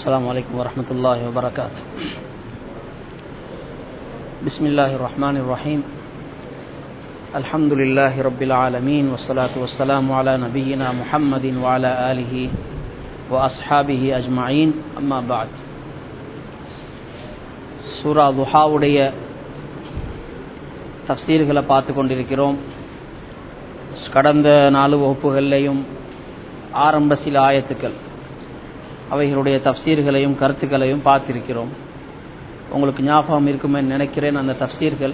السلام عليكم ورحمة الله وبركاته بسم الله الرحمن الرحيم الحمد لله رب العالمين والصلاة والسلام على نبينا محمد وعلى آله وأصحابه أجمعين أما بعد சூரா துஹாவுடைய தப்சீர்களை பார்த்து கொண்டிருக்கிறோம் கடந்த நாலு வகுப்புகள்லையும் ஆரம்ப சில ஆயத்துக்கள் அவைகளுடைய தப்சீர்களையும் கருத்துக்களையும் பார்த்திருக்கிறோம் உங்களுக்கு ஞாபகம் இருக்குமே நினைக்கிறேன் அந்த தப்சீர்கள்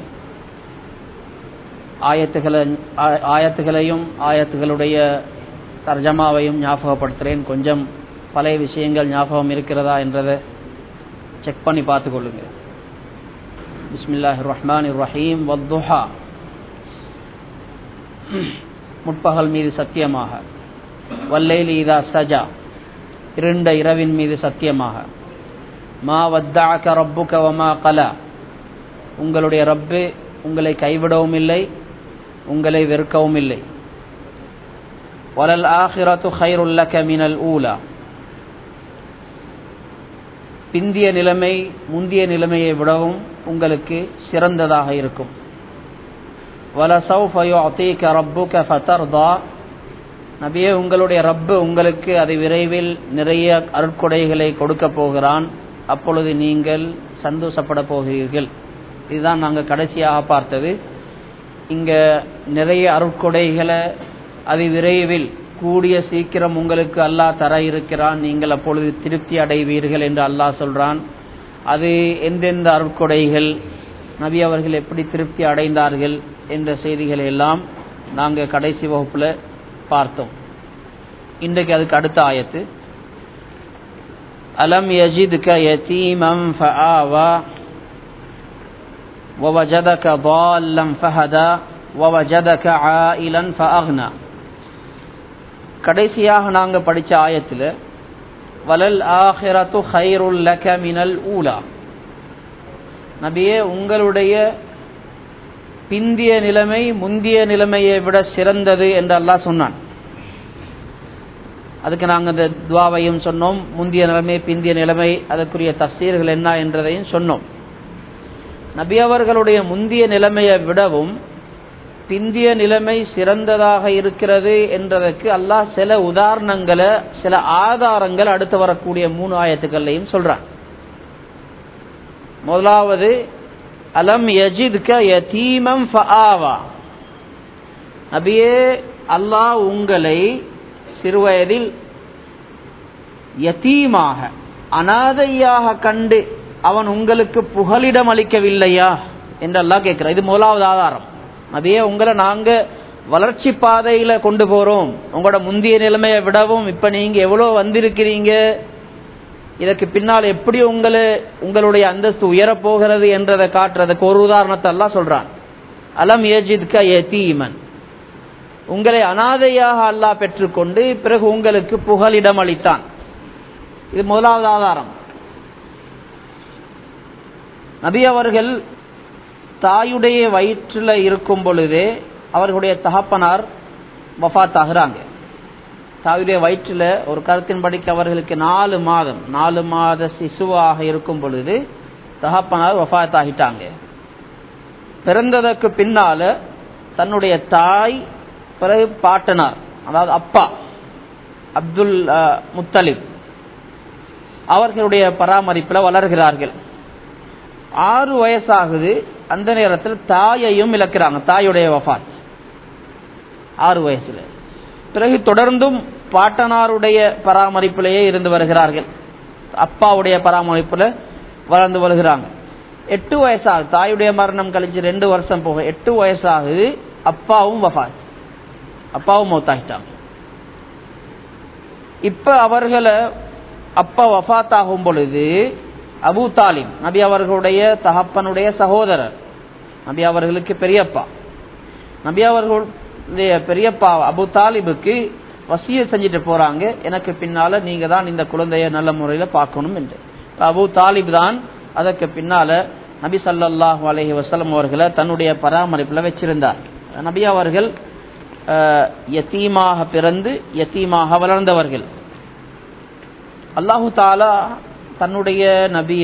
ஆயத்துகளை ஆயத்துகளையும் ஆயத்துகளுடைய தர்ஜமாவையும் ஞாபகப்படுத்துகிறேன் கொஞ்சம் பழைய விஷயங்கள் ஞாபகம் இருக்கிறதா என்றதை செக் பண்ணி பார்த்து கொள்ளுங்க பிஸ்மில்லாஹ் ரஹ்மான் ரஹீம் வத்துஹா முற்பகல் மீது சத்தியமாக வல்லைலி இதா சஜா இருண்ட இரவின் மீது சத்தியமாக மா வத்தாக்க ரப்புக வமா கலா உங்களுடைய ரப்பு உங்களை கைவிடவும் இல்லை உங்களை வெறுக்கவும் இல்லை வலல் ஆஹிரத்து ஹைருல்லக மினல் ஊலா பிந்திய நிலைமை முந்திய நிலைமையை விடவும் உங்களுக்கு சிறந்ததாக இருக்கும் வலசௌஃபயுஅதீக ரப்புக ஃபதர்தா நபியே உங்களுடைய ரப்பு உங்களுக்கு அதை விரைவில் நிறைய அருட்கொடைகளை கொடுக்க போகிறான் அப்பொழுது நீங்கள் சந்தோஷப்பட போகிறீர்கள் இதுதான் நாங்கள் கடைசியாக பார்த்தது இங்க நிறைய அருட்கொடைகளை அது விரைவில் கூடிய சீக்கிரம் உங்களுக்கு அல்லாஹ் தர இருக்கிறான் நீங்கள் அப்பொழுது திருப்தி அடைவீர்கள் என்று அல்லாஹ் சொல்றான் அது எந்தெந்த அருட்கொடைகள் நபி அவர்கள் எப்படி திருப்தி அடைந்தார்கள் என்ற செய்திகளை எல்லாம் நாங்கள் கடைசி வகுப்பில் பார்த்தோம் இன்றைக்கு அதுக்கு அடுத்த ஆயத்து அலம் யஜிதுக யதீமம் ஃபஆவா ووجدك ضالا فهدى ووجدك عائلا فأغنى கடைசியாக நாங்கள் படித்த ஆயத்தில் வலல் ஆஹிரத்து ஹைருல் லக மினல் ஊலா நபியே உங்களுடைய பிந்திய நிலைமை முந்திய நிலைமையை விட சிறந்தது என்று அல்லாஹ் சொன்னான் அதுக்கு நாங்கள் இந்த துவாவையும் சொன்னோம் முந்திய நிலைமை பிந்திய நிலைமை அதற்குரிய தப்சீர்கள் என்ன என்றதையும் சொன்னோம் நபி அவர்களுடைய முந்திய நிலைமையை விடவும் பிந்திய நிலைமை சிறந்ததாக இருக்கிறது என்றதற்கு அல்லாஹ் சில உதாரணங்களை சில ஆதாரங்கள் அடுத்து வரக்கூடிய மூணு ஆயத்துக்கள்லையும் சொல்றான் முதலாவது அலம் யஜித்க யதீமம் ஃபஆவா நபியே அல்லாஹ் உங்களை சிறுவயதில் யதீமாக அனாதையாக கண்டு அவன் உங்களுக்கு புகலிடம் அளிக்கவில்லையா என்று அல்லாஹ் கேட்கிறார் இது முதலாவது ஆதாரம் நபியே உங்களை நாங்க வளர்ச்சி பாதையில கொண்டு போறோம் உங்களோட முந்தைய நிலைமையை விடவும் இப்ப நீங்க எவ்வளவு வந்திருக்கிறீங்க இதற்கு பின்னால் எப்படி உங்களை உங்களுடைய அந்தஸ்து உயரப் போகிறது என்றதை காட்டுறதுக்கு ஒரு உதாரணத்தை எல்லாம் சொல்றான் அலம் ஏஜித்க எத்தீமன் உங்களை அனாதையாக அல்லாஹ் பெற்றுக்கொண்டு பிறகு உங்களுக்கு புகலிடம் அளித்தான் இது முதலாவது ஆதாரம் நபி அவர்கள் தாயுடைய வயிற்றில் இருக்கும் பொழுதே அவர்களுடைய தகப்பனார் வஃத் ஆகிறாங்க தாயுடைய வயிற்றில் ஒரு கருத்தின்படிக்கு அவர்களுக்கு நாலு மாதம் நாலு மாத சிசுவாக இருக்கும் பொழுது தகப்பனார் வஃத் ஆகிட்டாங்க பிறந்ததற்கு பின்னால தன்னுடைய தாய் பிறகு பாட்டனார் அதாவது அப்பா அப்துல் முத்தலிப் அவர்களுடைய பராமரிப்பில் வளர்கிறார்கள் ஆறு வயசாகுது அந்த நேரத்தில் தாயையும் இழக்கிறாங்க தாயுடைய வஃத் ஆறு வயசுல பிறகு தொடர்ந்தும் பாட்டனாருடைய பராமரிப்பிலேயே இருந்து வருகிறார்கள் அப்பாவுடைய பராமரிப்புல வளர்ந்து வருகிறாங்க எட்டு வயசாகுது தாயுடைய மரணம் கழிச்சு ரெண்டு வருஷம் போக எட்டு வயசாகுது அப்பாவும் வஃத் அப்பாவும் மௌத்தாகிட்டாங்க இப்ப அவர்களை அப்பா வஃத் ஆகும் பொழுது அபு தாலிம் நபி அவர்களுடைய தகப்பனுடைய சகோதரர் நபி அவர்களுக்கு பெரியப்பா நபி அவர்களுடைய பெரியப்பா அபு தாலிபுக்கு வசிய செஞ்சுட்டு போறாங்க எனக்கு பின்னால நீங்க தான் இந்த குழந்தைய நல்ல முறையில பார்க்கணும் என்று அபு தாலிப் தான் அதற்கு பின்னால நபி சல்லாஹூ அலஹி வசலம் அவர்களை தன்னுடைய பராமரிப்புல வச்சிருந்தார் நபி அவர்கள் யத்தீமாக பிறந்து யத்தீமாக வளர்ந்தவர்கள் அல்லாஹு தாலா தன்னுடைய நபிய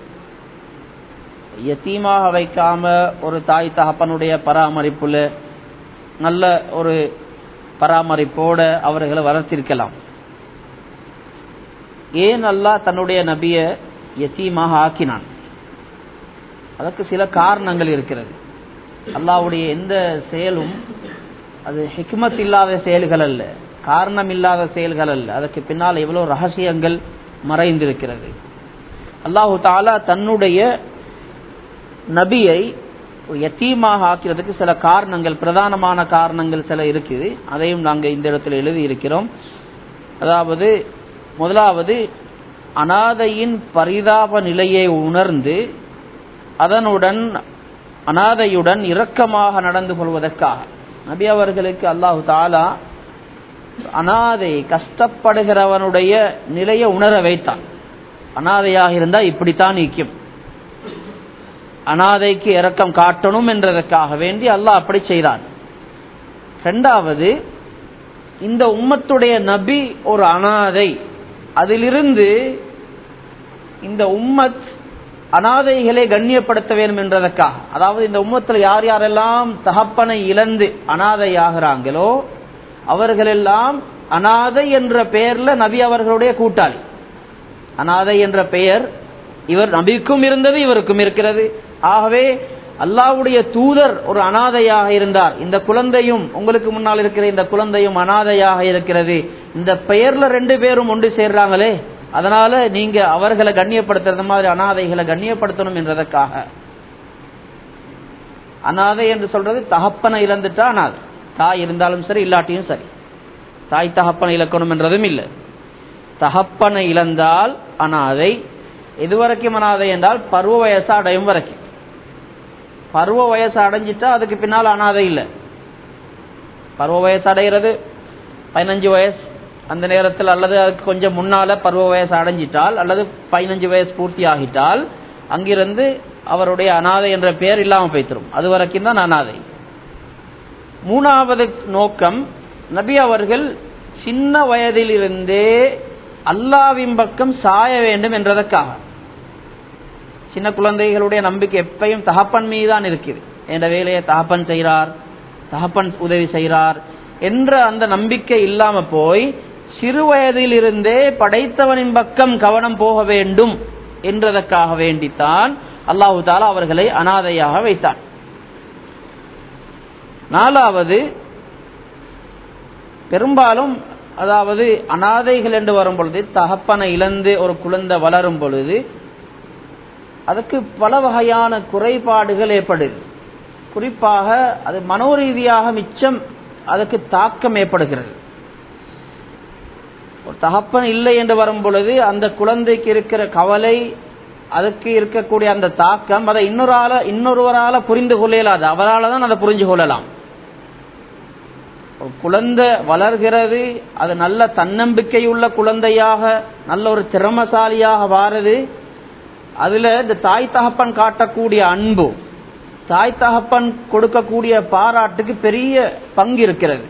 யத்தீமாக வைக்காம ஒரு தாய் தகப்பனுடைய பராமரிப்புல நல்ல ஒரு பராமரிப்போட அவர்களை வளர்த்திருக்கலாம் ஏன் அல்லாஹ் தன்னுடைய நபிய யத்தீமாக ஆக்கினான் அதற்கு சில காரணங்கள் இருக்கிறது அல்லாவுடைய எந்த செயலும் அது ஹிக்மத் இல்லாத செயல்கள் அல்ல காரணம் இல்லாத செயல்கள் அல்ல அதற்கு பின்னால் எவ்வளவு ரகசியங்கள் மறைந்திருக்கிறது அல்லாஹு தாலா தன்னுடைய நபியை யத்தீமாக ஆக்கிறதுக்கு சில காரணங்கள் பிரதானமான காரணங்கள் சில இருக்குது அதையும் நாங்கள் இந்த இடத்துல எழுதி இருக்கிறோம் அதாவது முதலாவது அனாதையின் பரிதாப நிலையை உணர்ந்து அதனுடன் அனாதையுடன் இரக்கமாக நடந்து கொள்வதற்காக நபி அவர்களுக்கு அல்லாஹு தாலா அனாதை கஷ்டப்படுகிறவனுடைய நிலையை உணர வைத்தான் அனாதையாக இருந்தால் இப்படித்தான் நிற்கும் அனாதைக்கு இரக்கம் காட்டணும் என்றதற்காக வேண்டி அல்லாஹ் அப்படி செய்தான் ரெண்டாவது இந்த உம்மத்துடைய நபி ஒரு அனாதை அதிலிருந்து இந்த உம்மத் அனாதைகளை கண்ணியப்படுத்த வேண்டும் என்றதற்காக அதாவது இந்த உம்மத்தில் யார் யாரெல்லாம் தகப்பனை இழந்து அனாதையாகிறாங்களோ அவர்களெல்லாம் அனாதை என்ற பெயர்ல நபி அவர்களுடைய கூட்டாளி அனாதை என்ற பெயர் இவர் நபிக்கும் இருந்தது இவருக்கும் இருக்கிறது ஆகவே அல்லாவுடைய தூதர் ஒரு அனாதையாக இருந்தார் இந்த குழந்தையும் உங்களுக்கு முன்னால் இருக்கிற இந்த குழந்தையும் அனாதையாக இருக்கிறது இந்த பெயர்ல ரெண்டு பேரும் ஒன்று சேர்றாங்களே அதனால நீங்க அவர்களை கண்ணியப்படுத்துறது மாதிரி அனாதைகளை கண்ணியப்படுத்தணும் என்றதற்காக அனாதை என்று சொல்றது தகப்பனை இழந்துட்டா அனாதை தாய் இருந்தாலும் சரி இல்லாட்டியும் சரி தாய் தகப்பனை இழக்கணும் என்றதும் இல்லை தகப்பனை இழந்தால் அனாதை எதுவரைக்கும் அனாதை என்றால் பருவ வயசு அடையும் வரைக்கும் பருவ வயசு அடைஞ்சிட்டா அதுக்கு பின்னால் அனாதை இல்லை பருவ வயசு அடைகிறது பதினஞ்சு வயசு அந்த நேரத்தில் அல்லது அதுக்கு கொஞ்சம் முன்னால பருவ வயசு அடைஞ்சிட்டால் அல்லது பதினஞ்சு வயசு பூர்த்தி ஆகிட்டால் அங்கிருந்து அவருடைய அனாதை என்ற பெயர் இல்லாமல் போய்த்திரும் அது வரைக்கும் தான் அனாதை மூணாவது நோக்கம் நபி அவர்கள் சின்ன வயதிலிருந்தே அல்லாவின் பக்கம் சாய வேண்டும் என்றதற்காக சின்ன குழந்தைகளுடைய நம்பிக்கை எப்பையும் தகப்பன் மீதுதான் இருக்குது என்ற வேலையை தகப்பன் செய்கிறார் தகப்பன் உதவி செய்கிறார் என்ற அந்த நம்பிக்கை இல்லாம போய் சிறு வயதிலிருந்தே படைத்தவனின் பக்கம் கவனம் போக வேண்டும் என்றதற்காக வேண்டித்தான் அல்லாஹு தாலா அவர்களை அனாதையாக வைத்தான் நாலாவது பெரும்பாலும் அதாவது அனாதைகள் என்று வரும் பொழுது தகப்பனை இழந்து ஒரு குழந்தை வளரும் பொழுது அதுக்கு பல வகையான குறைபாடுகள் ஏற்படுது குறிப்பாக அது மனோரீதியாக மிச்சம் அதுக்கு தாக்கம் ஏற்படுகிறது ஒரு தகப்பன் இல்லை என்று வரும் பொழுது அந்த குழந்தைக்கு இருக்கிற கவலை அதுக்கு இருக்கக்கூடிய அந்த தாக்கம் அதை இன்னொரு ஆள இன்னொருவரால புரிந்து கொள்ளலாது அவரால் தான் அதை புரிஞ்சு கொள்ளலாம் ஒரு குழந்தை வளர்கிறது அது நல்ல தன்னம்பிக்கையுள்ள குழந்தையாக நல்ல ஒரு திறமசாலியாக வாரது அதுல இந்த தாய் தகப்பன் காட்டக்கூடிய அன்பு தாய் தகப்பன் கொடுக்கக்கூடிய பாராட்டுக்கு பெரிய பங்கு இருக்கிறது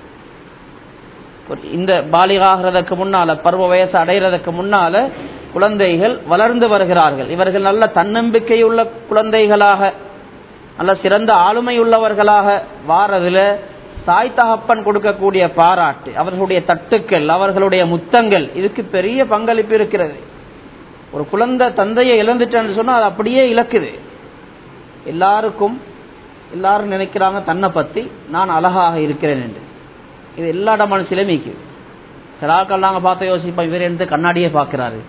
இந்த பாலிகாகிறதுக்கு முன்னால பருவ வயசு அடைகிறதுக்கு முன்னால குழந்தைகள் வளர்ந்து வருகிறார்கள் இவர்கள் நல்ல தன்னம்பிக்கையுள்ள குழந்தைகளாக நல்ல சிறந்த ஆளுமை உள்ளவர்களாக வாரதுல தாய் தகப்பன் கொடுக்கக்கூடிய பாராட்டு அவர்களுடைய தட்டுக்கள் அவர்களுடைய முத்தங்கள் இதுக்கு பெரிய பங்களிப்பு இருக்கிறது ஒரு குழந்தை தந்தையை இழந்துட்டேன்னு சொன்னா அது அப்படியே இழக்குது எல்லாருக்கும் எல்லாரும் நினைக்கிறாங்க தன்னை பத்தி நான் அழகாக இருக்கிறேன் என்று இது எல்லா மனசிலும் மீக்குது சிலாக்கள் நாங்கள் பார்த்து யோசிப்போம் இவர் எடுத்து கண்ணாடியே பார்க்கிறாரு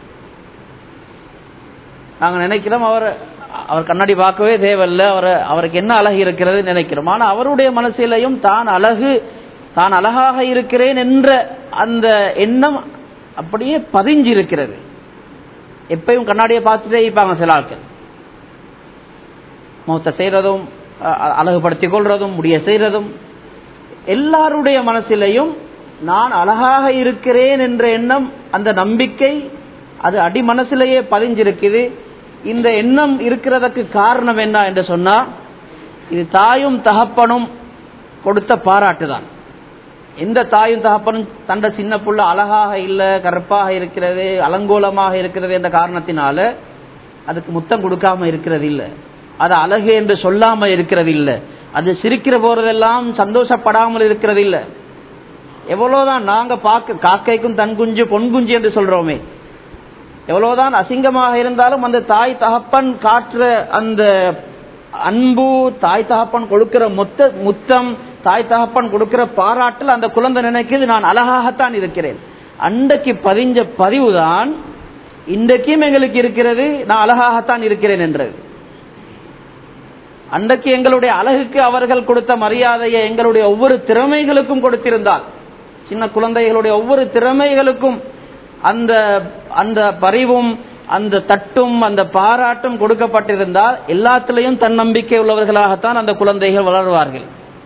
நாங்கள் நினைக்கிறோம் அவர் அவர் கண்ணாடி பார்க்கவே தேவையில்லை அவர் அவருக்கு என்ன அழகு இருக்கிறது நினைக்கிறோம் ஆனால் அவருடைய மனசிலையும் தான் அழகு தான் அழகாக இருக்கிறேன் என்ற அந்த எண்ணம் அப்படியே பதிஞ்சு இருக்கிறது எப்பயும் கண்ணாடியை பார்த்துட்டே இருப்பாங்க சில ஆட்கள் முகத்தை செய்யறதும் அழகுபடுத்திக் கொள்றதும் முடிய செய்யறதும் எல்லாருடைய மனசிலையும் நான் அழகாக இருக்கிறேன் என்ற எண்ணம் அந்த நம்பிக்கை அது அடி மனசிலேயே பதிஞ்சிருக்குது இந்த எண்ணம் இருக்கிறதுக்கு காரணம் என்ன என்று சொன்னா இது தாயும் தகப்பனும் கொடுத்த பாராட்டு தான் எந்த தாயும் தகப்பனும் தண்ட சின்ன புள்ள அழகாக இல்ல கருப்பாக இருக்கிறது அலங்கோலமாக இருக்கிறது என்ற காரணத்தினால அதுக்கு முத்தம் கொடுக்காம இருக்கிறது இல்ல அது அழகு என்று சொல்லாம இருக்கிறது இல்ல அது சிரிக்கிற போறதெல்லாம் சந்தோஷப்படாமல் இருக்கிறது இல்ல எவ்வளவுதான் நாங்க பார்க்க காக்கைக்கும் தன் குஞ்சு பொன் குஞ்சு என்று சொல்றோமே எவ்வளவுதான் அசிங்கமாக இருந்தாலும் அந்த தாய் தகப்பன் காட்டுற அந்த அன்பு தாய் தகப்பன் கொடுக்கிற மொத்த முத்தம் தாய் தகப்பன் கொடுக்கிற பாராட்டில் அந்த குழந்தை நினைக்குது நான் அழகாகத்தான் இருக்கிறேன் அன்றைக்கு பதிஞ்ச பதிவுதான் இன்றைக்கும் எங்களுக்கு இருக்கிறது நான் அழகாகத்தான் இருக்கிறேன் என்றது அன்றைக்கு எங்களுடைய அழகுக்கு அவர்கள் கொடுத்த மரியாதையை எங்களுடைய ஒவ்வொரு திறமைகளுக்கும் கொடுத்திருந்தால் சின்ன குழந்தைகளுடைய ஒவ்வொரு திறமைகளுக்கும் அந்த அந்த பரிவும் அந்த தட்டும் அந்த பாராட்டும் கொடுக்கப்பட்டிருந்தால் எல்லாத்திலையும் தன்னம்பிக்கை உள்ளவர்களாகத்தான் அந்த குழந்தைகள் வளருவார்கள்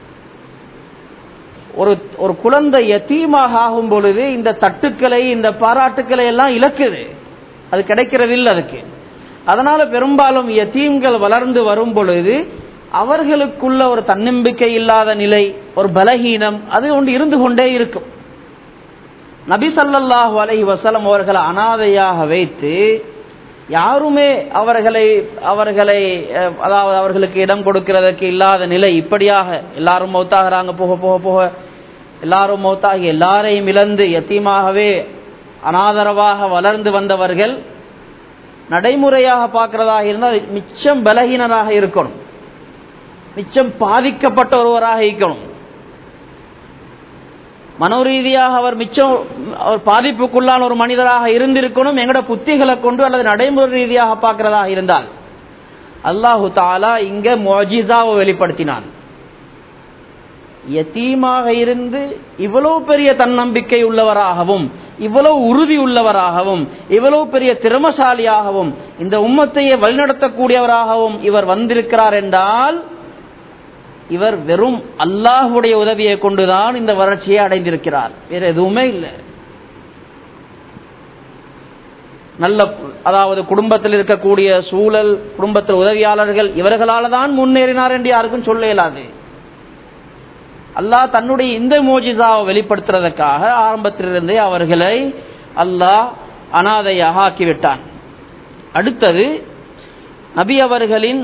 ஒரு ஒரு குழந்தை யத்தீமாக ஆகும் பொழுது இந்த தட்டுக்களை இந்த பாராட்டுக்களை எல்லாம் இழக்குது அது கிடைக்கிறது இல்லை அதுக்கு அதனால பெரும்பாலும் யத்தீம்கள் வளர்ந்து வரும் பொழுது அவர்களுக்குள்ள ஒரு தன்னம்பிக்கை இல்லாத நிலை ஒரு பலகீனம் அது ஒன்று இருந்து கொண்டே இருக்கும் நபி சல்லல்லாஹு அலைஹி வஸல்லம் அவர்களை அனாதையாக வைத்து யாருமே அவர்களை அவர்களை அஹ், அதாவது அவர்களுக்கு இடம் கொடுக்கிறதுக்கு இல்லாத நிலை இப்படியாக எல்லாரும் மௌத்தாகிறாங்க போக போக போக எல்லாரும் மௌத்தாகி எல்லாரையும் இழந்து யத்தீமாகவே அனாதரவாக வளர்ந்து வந்தவர்கள் நடைமுறையாக பார்க்கிறதாக இருந்தால் மிச்சம் பலகீனராக இருக்கணும் மிச்சம் பாதிக்கப்பட்ட ஒருவராக இருக்கணும் மனோரீதியாக அவர் மிச்சம் அவர் பாதிப்புக்குள்ளான ஒரு மனிதராக இருந்திருக்கணும் எங்கட புத்திகளை கொண்டு அல்லது நடைமுறை ரீதியாக பார்க்கிறதாக இருந்தால் அல்லாஹு தாலா இங்க மொஜிசாவை வெளிப்படுத்தினான் யத்தீமாக இருந்து இவ்வளவு பெரிய தன்னம்பிக்கை உள்ளவராகவும் இவ்வளவு உறுதி உள்ளவராகவும் இவ்வளவு பெரிய திறமசாலியாகவும் இந்த உம்மத்தையே வழிநடத்தக்கூடியவராகவும் இவர் வந்திருக்கிறார் என்றால் இவர் வெறும் அல்லாஹுடைய உதவியை கொண்டுதான் இந்த வறட்சியை அடைந்திருக்கிறார் வேற எதுவுமே இல்லை நல்ல அதாவது குடும்பத்தில் இருக்கக்கூடிய சூழல் குடும்பத்தில் உதவியாளர்கள் இவர்களால தான் முன்னேறினார் என்று யாருக்கும் சொல்ல இயலாது அல்லாஹ் தன்னுடைய இந்த மோஜிசாவை வெளிப்படுத்துறதுக்காக ஆரம்பத்திலிருந்தே அவர்களை அல்லாஹ் அனாதையாக ஆக்கிவிட்டான் அடுத்தது நபி அவர்களின்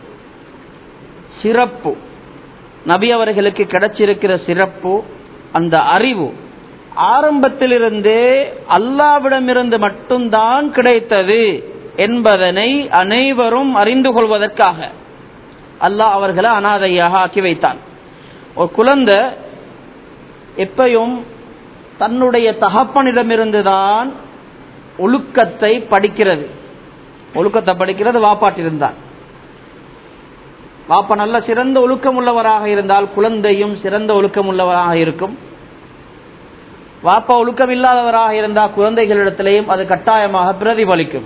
சிறப்பு நபி அவர்களுக்கு கிடைச்சிருக்கிற சிறப்பு அந்த அறிவு ஆரம்பத்திலிருந்தே அல்லாவிடமிருந்து மட்டும்தான் கிடைத்தது என்பதனை அனைவரும் அறிந்து கொள்வதற்காக அல்லாஹ் அவர்களை அனாதையாக ஆக்கி வைத்தான் ஒரு குழந்தை எப்பையும் தன்னுடைய தகப்பனிடமிருந்துதான் ஒழுக்கத்தை படிக்கிறது ஒழுக்கத்தை படிக்கிறது வாப்பாட்டிருந்தான் வாப்பா நல்ல சிறந்த ஒழுக்கம் உள்ளவராக இருந்தால் குழந்தையும் சிறந்த ஒழுக்கம் உள்ளவராக இருக்கும் வாப்பா ஒழுக்கம் இல்லாதவராக இருந்தால் குழந்தைகளிடத்திலேயும் அது கட்டாயமாக பிரதிபலிக்கும்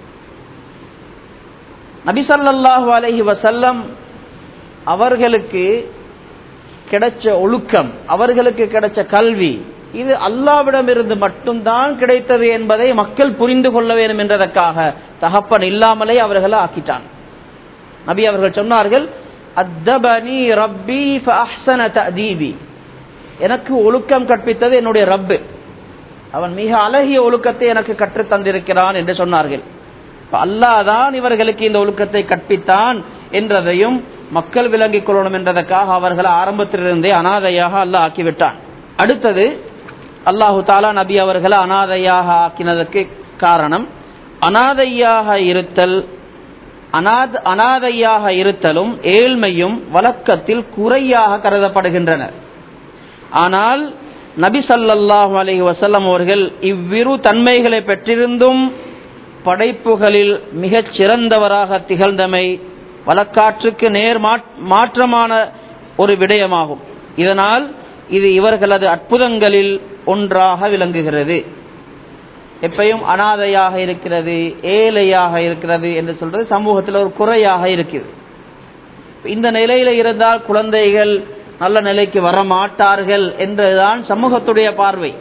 நபிசல்லாஹு அலஹி வசல்லம் அவர்களுக்கு கிடைச்ச ஒழுக்கம் அவர்களுக்கு கிடைச்ச கல்வி இது அல்லாவிடமிருந்து மட்டும்தான் கிடைத்தது என்பதை மக்கள் புரிந்து கொள்ள வேண்டும் என்றதற்காக தகப்பன் இல்லாமலே அவர்களை ஆக்கிட்டான் நபி அவர்கள் சொன்னார்கள் அத்தபனி ரப்பி ஃபஅஹ்ஸன தஅதீபி எனக்கு ஒழுக்கம் கற்பித்தது என்னுடைய ரப்பு அவன் மிக அழகிய ஒழுக்கத்தை எனக்கு கற்றுத் தந்திருக்கிறான் என்று சொன்னார்கள் அல்லாஹ் தான் இவர்களுக்கு இந்த ஒழுக்கத்தை கற்பித்தான் என்றதையும் மக்கள் விளங்கிக் கொள்ளணும் என்றதற்காக அவர்கள் ஆரம்பத்திலிருந்தே அனாதையாக அல்லாஹ் ஆக்கிவிட்டான் அடுத்தது அல்லாஹு தாலா நபி அவர்களை அனாதையாக ஆக்கினதற்கு காரணம் அனாதையாக இருத்தல் அநாத அனாதையாக இருத்தலும் ஏழ்மையும் வழக்கத்தில் குறையாக கருதப்படுகின்றன ஆனால் நபி சல்லல்லாஹு அலைஹி வசல்லம் அவர்கள் இவ்விரு தன்மைகளை பெற்றிருந்தும் படைப்புகளில் மிகச் சிறந்தவராக திகழ்ந்தமை வழக்காற்றுக்கு நேர் மாற்றமான ஒரு விடயமாகும் இதனால் இது இவர்களது அற்புதங்களில் ஒன்றாக விளங்குகிறது எப்பயும் அனாதையாக இருக்கிறது ஏழையாக இருக்கிறது என்று சொல்றது சமூகத்தில் ஒரு குறையாக இருக்குது இந்த நிலையில இருந்தால் குழந்தைகள் நல்ல நிலைக்கு வர மாட்டார்கள் என்றுதான் சமூகத்துடைய பார்வை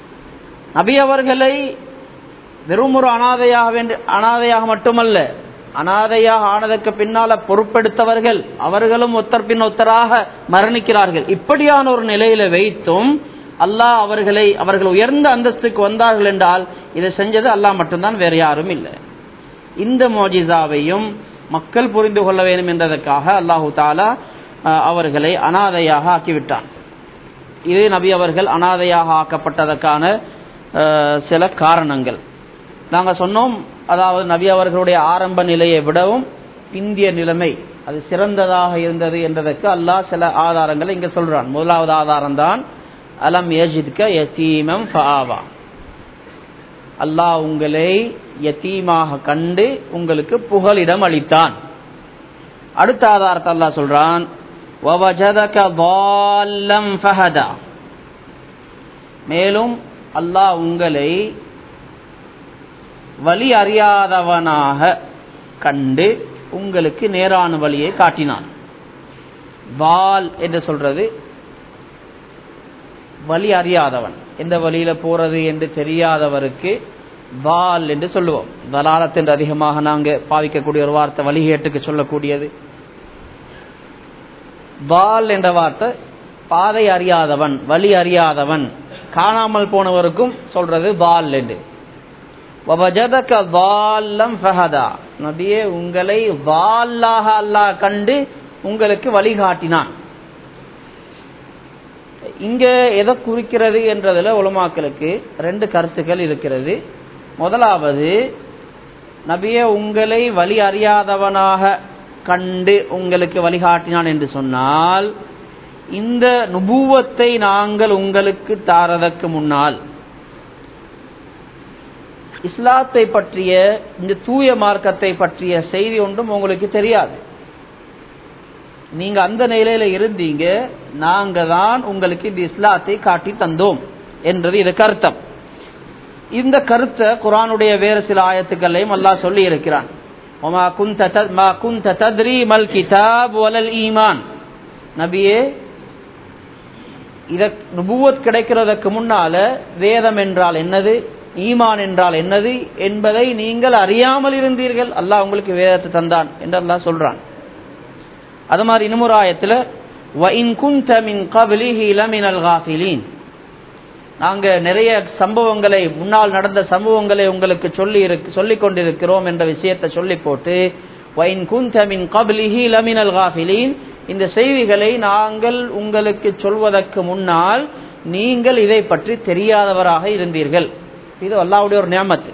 நபி அவர்களை வெறும் ஒரு அனாதையாக வேண்டி அனாதையாக மட்டுமல்ல அனாதையாக ஆனதற்கு பின்னால பொறுப்பெடுத்தவர்கள் அவர்களும் ஒத்தர் பின் ஒத்தராக மரணிக்கிறார்கள் இப்படியான ஒரு நிலையில வைத்தும் அல்லாஹ் அவர்களை அவர்கள் உயர்ந்த அந்தஸ்துக்கு வந்தார்கள் என்றால் இதை செஞ்சது அல்லாஹ் மட்டும்தான் வேற யாரும் இல்லை இந்த மோஜிசாவையும் மக்கள் புரிந்து கொள்ள வேண்டும் என்றதற்காக அல்லாஹு தாலா அவர்களை அனாதையாக ஆக்கிவிட்டான் இது நபி அவர்கள் அனாதையாக ஆக்கப்பட்டதற்கான சில காரணங்கள் நாங்கள் சொன்னோம் அதாவது நபி அவர்களுடைய ஆரம்ப நிலையை விடவும் பிந்திய நிலைமை அது சிறந்ததாக இருந்தது என்றதற்கு அல்லாஹ் சில ஆதாரங்களை இங்கே சொல்றான் முதலாவது ஆதாரம் தான் அலம் ஏஜித்க யத்தீமம் ஃபாவா அல்லாஹ் உங்களை யத்தீமாக கண்டு உங்களுக்கு புகலிடம் அளித்தான் அடுத்த ஆதாரத்தை அல்லாஹ் சொல்றான் மேலும் அல்லாஹ் உங்களை வழி அறியாதவனாக கண்டு உங்களுக்கு நேரான வழியை காட்டினான் வால் என்று சொல்றது வழி அறியாதவன் எந்த வழியில போறது என்று தெரியாதவருக்கு வால் என்று சொல்லுவோம் வலாலத் என்று அதிகமாக நாங்க பாவிக்கக்கூடிய ஒரு வார்த்தை வழிகேட்டுக்கு சொல்லக்கூடியது வால் என்ற வார்த்தை பாதை அறியாதவன் வழி அறியாதவன் காணாமல் போனவருக்கும் சொல்றது வால் என்று நபியே உங்களை வால்லாக அல்லாஹ் கண்டு உங்களுக்கு வழிகாட்டினான் இங்க எதை குறிக்கிறது என்றதுல உலமாக்களுக்கு ரெண்டு கருத்துக்கள் இருக்கிறது முதலாவது நபியே உங்களை வழி அறியாதவனாக கண்டு உங்களுக்கு வழிகாட்டினான் என்று சொன்னால் இந்த நுபுவத்தை நாங்கள் உங்களுக்கு தாரதற்கு முன்னால் இஸ்லாத்தை பற்றிய இந்த தூய மார்க்கத்தை பற்றிய செய்தி ஒன்றும் உங்களுக்கு தெரியாது நீங்க அந்த நிலையில இருந்தீங்க நாங்க தான் உங்களுக்கு இந்த இஸ்லாத்தை காட்டி தந்தோம் என்றது இது கருத்தம் இந்த கருத்தை குரானுடைய வேறு சில ஆயத்துக்களையும் அல்லாஹ் சொல்லி இருக்கிறான் நபியே இத நுபுவத் கிடைக்கிறதுக்கு முன்னால வேதம் என்றால் என்னது ஈமான் என்றால் என்னது என்பதை நீங்கள் அறியாமல் இருந்தீர்கள் அல்லாஹ் உங்களுக்கு வேதத்தை தந்தான் என்று அல்லாஹ் சொல்றான் அது மாதிரி இன்னொரு ஆயத்தில் நாங்க நிறைய சம்பவங்களை முன்னால் நடந்த சம்பவங்களை உங்களுக்கு சொல்லி சொல்லிக் கொண்டிருக்கிறோம் என்ற விஷயத்தை சொல்லி போட்டு வைன் குந்தமின் கபிலிஹி லமினல் காஃபிலீன் இந்த செய்திகளை நாங்கள் உங்களுக்கு சொல்வதற்கு முன்னால் நீங்கள் இதை பற்றி தெரியாதவராக இருந்தீர்கள் இது அல்லாவுடைய ஒரு நியமத்து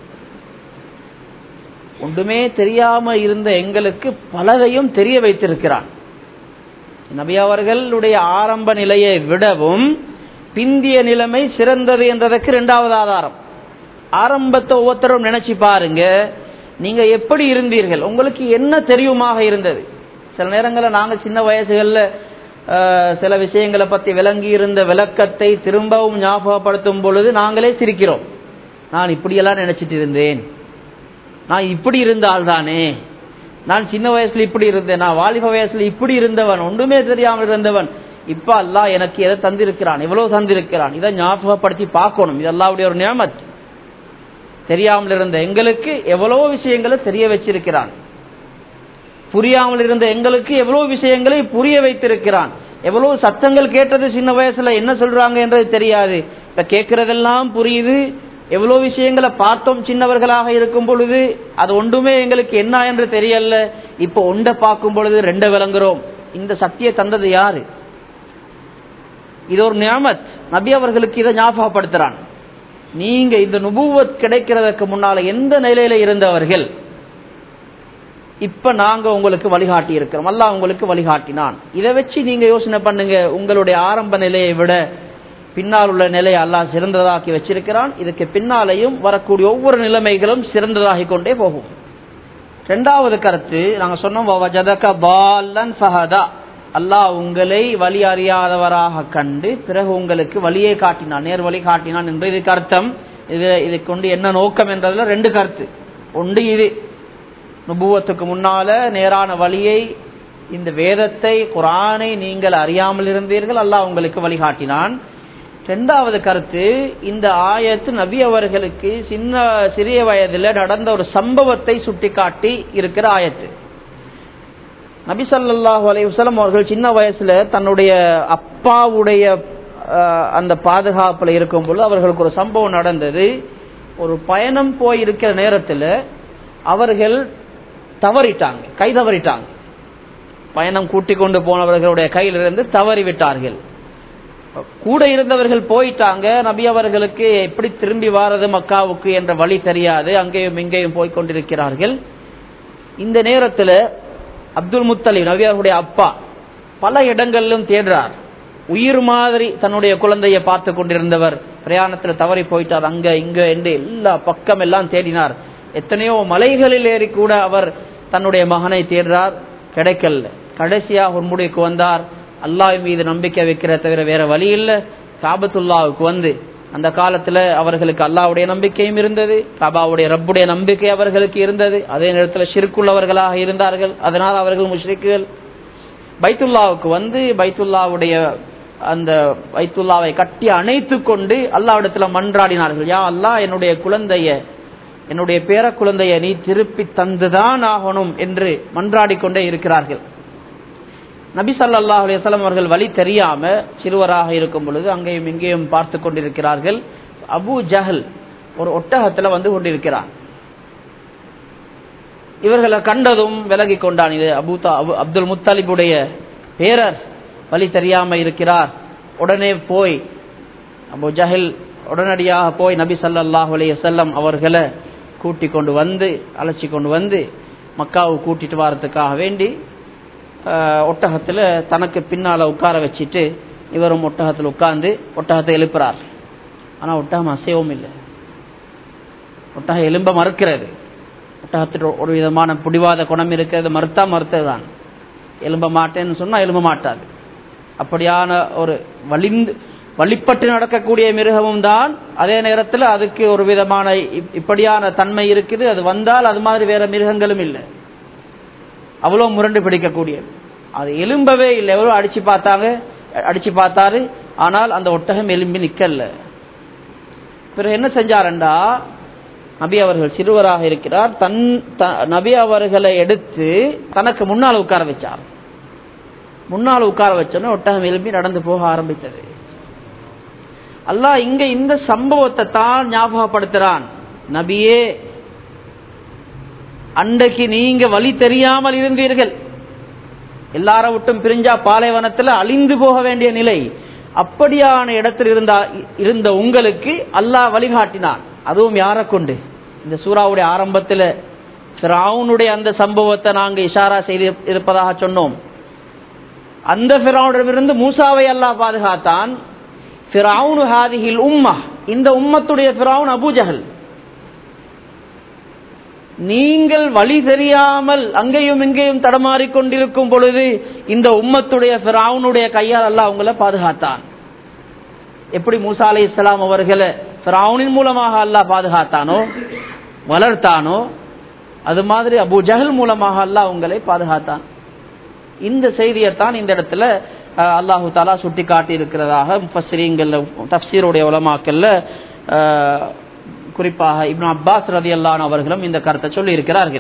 ஒன்றுமே தெரியாம இருந்த எங்களுக்கு பலதையும் தெரிய வைத்திருக்கிறான் நபி அவர்களுடைய ஆரம்ப நிலையை விடவும் பிந்திய நிலைமை சிறந்தது என்றதற்கு இரண்டாவது ஆதாரம் ஆரம்பத்தை ஒவ்வொருத்தரும் நினைச்சு பாருங்க நீங்க எப்படி இருந்தீர்கள் உங்களுக்கு என்ன தெரியுமாக இருந்தது சில நேரங்களில் நாங்க சின்ன வயசுகள்ல சில விஷயங்களை பத்தி விளங்கி இருந்த விளக்கத்தை திரும்பவும் ஞாபகப்படுத்தும் பொழுது நாங்களே சிரிக்கிறோம் நான் இப்படியெல்லாம் நினைச்சிட்டு இருந்தேன் நான் இப்படி இருந்த ஆள் தானே நான் சின்ன வயசுல இப்படி இருந்தேன் நான் வாலிப வயசுல இப்படி இருந்தவன் ஒன்றுமே தெரியாமல் இருந்தவன் இப்ப அல்லாஹ் எனக்கு எதை தந்திருக்கிறான் எவ்வளவு தந்திருக்கிறான் இதை ஞாபகப்படுத்தி பார்க்கணும் இது அல்லாவுடைய ஒரு நியமத் தெரியாமல் இருந்த எங்களுக்கு எவ்வளவு விஷயங்களை தெரிய வச்சிருக்கிறான் புரியாமல் இருந்த எங்களுக்கு எவ்வளவு விஷயங்களை புரிய வைத்திருக்கிறான் எவ்வளவு சத்தங்கள் கேட்டது சின்ன வயசுல என்ன சொல்றாங்க என்றது தெரியாது இப்ப கேட்கறதெல்லாம் புரியுது எவ்வளவு விஷயங்களை பார்த்தோம் சின்னவர்களாக இருக்கும் பொழுது அது ஒன்றுமே எங்களுக்கு என்ன என்று தெரியல இப்ப ஒன்றை பார்க்கும் பொழுது ரெண்ட விளங்குறோம் இந்த சக்தியை தந்தது யாரு இது ஒரு நியமத் நபி அவர்களுக்கு இதை ஞாபகப்படுத்துறான் நீங்க இந்த நுபுவத் கிடைக்கிறதுக்கு முன்னால எந்த நிலையில இருந்தவர்கள் இப்ப நாங்க உங்களுக்கு வழிகாட்டி இருக்கிறோம் அல்லாஹ் உங்களுக்கு வழிகாட்டினான் இதை வச்சு நீங்க யோசனை பண்ணுங்க உங்களுடைய ஆரம்ப நிலையை விட பின்னால் உள்ள நிலையை அல்லாஹ் சிறந்ததாக்கி வச்சிருக்கிறான் இதுக்கு பின்னாலையும் வரக்கூடிய ஒவ்வொரு நிலைமைகளும் சிறந்ததாகி கொண்டே போகும் இரண்டாவது கருத்து நாங்க சொன்னோம் அல்லாஹ் உங்களை வழி அறியாதவராக கண்டு பிறகு உங்களுக்கு வழியை காட்டினான் நேர் வழி காட்டினான் என்று இதுக்கு அர்த்தம் இது இதை கொண்டு என்ன நோக்கம் என்றதுல ரெண்டு கருத்து ஒன்று இது நுபுவத்துக்கு முன்னால நேரான வழியை இந்த வேதத்தை குரானை நீங்கள் அறியாமல் இருந்தீர்கள் அல்லாஹ் உங்களுக்கு வழிகாட்டினான் ரெண்டாவது கருத்து இந்த ஆயத்து நபி அவர்களுக்கு சின்ன சிறிய வயதில் நடந்த ஒரு சம்பவத்தை சுட்டிக்காட்டி இருக்கிற ஆயத்து நபி ஸல்லல்லாஹு அலைஹி வஸல்லம் அவர்கள் சின்ன வயசுல தன்னுடைய அப்பாவுடைய அஹ், அந்த பாதுகாப்புல இருக்கும் பொழுது அவர்களுக்கு ஒரு சம்பவம் நடந்தது ஒரு பயணம் போய் இருக்கிற நேரத்தில் அவர்கள் தவறிட்டாங்க கை தவறிட்டாங்க பயணம் கூட்டிக் கொண்டு போனவர்களுடைய கையிலிருந்து தவறி விட்டார்கள் கூட இருந்தவர்கள் போயிட்டாங்க நபி அவர்களுக்கு எப்படி திரும்பி வாரது மக்காவுக்கு என்ற வழி தெரியாது அங்கேயும் இங்கேயும் போய் கொண்டிருக்கிறார்கள் இந்த நேரத்தில் அப்துல் முத்தலிப் நபி அவர்களுடைய அப்பா பல இடங்களிலும் தேடுறார் உயிர் மாதிரி தன்னுடைய குழந்தையை பார்த்து கொண்டிருந்தவர் பிரயாணத்தில் தவறி போயிட்டார் அங்க இங்க என்று எல்லா பக்கம் எல்லாம் தேடினார் எத்தனையோ மலைகளில் ஏறி கூட அவர் தன்னுடைய மகனை தேடுறார் கிடைக்கல கடைசியாக ஒரு முடிவுக்கு வந்தார் அல்லாஹ் மீது நம்பிக்கை வைக்கிற தவிர வேற வழி இல்லை காபத்துல்லாவுக்கு வந்து அந்த காலத்துல அவர்களுக்கு அல்லாவுடைய நம்பிக்கையும் இருந்தது காபாவுடைய ரப்புடைய நம்பிக்கை அவர்களுக்கு இருந்தது அதே நேரத்தில் ஷிர்குள்ளவர்களாக இருந்தார்கள் அதனால் அவர்கள் முஷ்ரிக்குகள் பைத்துல்லாவுக்கு வந்து பைத்துல்லாவுடைய அந்த பைத்துல்லாவை கட்டி அணைத்து கொண்டு அல்லாவிடத்துல மன்றாடினார்கள் யா அல்லாஹ் என்னுடைய குழந்தைய என்னுடைய பேர குழந்தைய நீ திருப்பி தந்துதான் ஆகணும் என்று மன்றாடி கொண்டே இருக்கிறார்கள் நபி ஸல்லல்லாஹு அலைஹி வஸல்லம் அவர்கள் வழி தெரியாம சிறுவராக இருக்கும் பொழுது அங்கேயும் இங்கேயும் பார்த்து கொண்டிருக்கிறார்கள் அபூ ஜஹல் ஒரு ஒட்டகத்துல வந்து கொண்டிருக்கிறார் இவர்களை கண்டதும் விலகி கொண்டான் இது அபூதா அபு- அப்துல் முத்தலிபுடைய பேரர் வழி தெரியாம இருக்கிறார் உடனே போய் அபு ஜஹில் உடனடியாக போய் நபி ஸல்லல்லாஹு அலைஹி வஸல்லம் அவர்களை கூட்டி கொண்டு வந்து அழைச்சி கொண்டு வந்து மக்காவுக்கு கூட்டிட்டு வரதுக்காக வேண்டி ஆஹ், ஒட்டகத்துல தனக்கு பின்னால உட்கார வச்சிட்டு இவரும் ஒட்டகத்தில் உட்கார்ந்து ஒட்டகத்தை எழுப்புறார் ஆனா ஒட்டகம் அசையவும் இல்லை ஒட்டகம் எலும்ப மறுக்கிறது ஒட்டகத்தில் ஒரு விதமான பிடிவாத குணம் இருக்கிறது மறுத்தா மறுத்ததுதான் எலும்ப மாட்டேன்னு சொன்னா எலும்ப மாட்டாது அப்படியான ஒரு வலிந்து வழிபட்டு நடக்கக்கூடிய மிருகமும் தான் அதே நேரத்தில் அதுக்கு ஒரு விதமான இப்- இப்படியான தன்மை இருக்குது அது வந்தால் அது மாதிரி வேற மிருகங்களும் இல்லை அவ்வளோ முரண்டு பிடிக்கக்கூடியது அது எலும்பவே இல்லை எவ்வளோ அடிச்சு பார்த்தாங்க அடிச்சு பார்த்தாரு ஆனால் அந்த ஒட்டகம் எலும்பி நிக்கல பிறகு என்ன செஞ்சாரண்டா நபி அவர்கள் சிறுவராக இருக்கிறார் தன் த- நபி அவர்களை எடுத்து தனக்கு முன்னால் உட்கார வச்சார் முன்னால் உட்கார வச்சோன்னே ஒட்டகம் எலும்பி நடந்து போக ஆரம்பித்தது அல்லாஹ் இங்க இந்த சம்பவத்தை தான் ஞாபகப்படுத்துறான் நபியே அன்றைக்கு நீங்க வழி தெரியாமல் இருந்தீர்கள் எல்லார விட்டும் பிரிஞ்சா பாலைவனத்துல அழிந்து போக வேண்டிய நிலை அப்படியான இடத்தில் இருந்தா இருந்த உங்களுக்கு அல்லாஹ் வழிகாட்டினான் அதுவும் யாரை கொண்டு இந்த சூறாவுடைய ஆரம்பத்துல ஃபிரௌனுடைய அந்த சம்பவத்தை நாங்க இஷாரா செய்து இருப்பதாக சொன்னோம் அந்த ஃபிரௌனிடமிருந்து மூசாவை அல்லாஹ் பாதுகாத்தான் ஃபிரௌனு ஹாதிஹில் உம்மா இந்த உம்மத்துடைய ஃபிரௌன் அபூஜஹல் நீங்கள் வழி தெரியாமல் அங்கேயும் இங்கேயும் தடமாறிக் கொண்டிருக்கும் பொழுது இந்த உம்மத்துடைய ஃபிரௌனுடைய கையால் அல்லாஹ் உங்களை பாதுகாத்தான் எப்படி மூசா அலை இஸ்லாம் அவர்களை ஃபிரௌனின் மூலமாக அல்லாஹ் பாதுகாத்தானோ வளர்த்தானோ அது மாதிரி அபூ ஜஹல் மூலமாக அல்லாஹ் உங்களை பாதுகாத்தான் இந்த செய்தியைத்தான் இந்த இடத்துல அஹ், அல்லாஹு தாலா சுட்டி காட்டி இருக்கிறதாக முஃபஸ்ஸிரீன்கள்ல தஃப்சீருடைய உலமாக்கல்ல அஹ், குறிப்பாக இப்னு அப்பாஸ் ரதியல்லான் அவர்களும் இந்த கருத்தை சொல்லி இருக்கிறார்கள்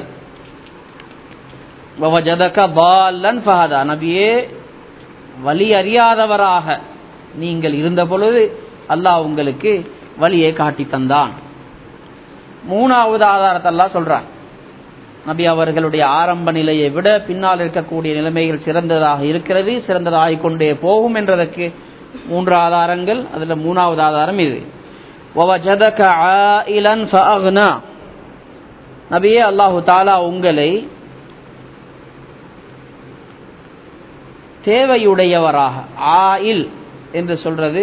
வவஜதக ضالًا فهدى. நபியே வழி அறியாதவராக நீங்கள் இருந்த பொழுது அல்லாஹ் உங்களுக்கு வழியை காட்டி தந்தான் மூணாவது ஆதாரத்தை அல்லாஹ் சொல்றான் நபி அவர்களுடைய ஆரம்ப நிலையை விட பின்னால் இருக்கக்கூடிய நிலைமைகள் சிறந்ததாக இருக்கிறது சிறந்ததாகிக் கொண்டே போகும் என்றதற்கு மூன்று ஆதாரங்கள் அதுல மூணாவது ஆதாரம் இது وَوَجَدَكَ عَائِلًا فَأَغْنَى நபியே அல்லாஹு தாலா உங்களை தேவையுடையவராக ஆயில் என்று சொல்றது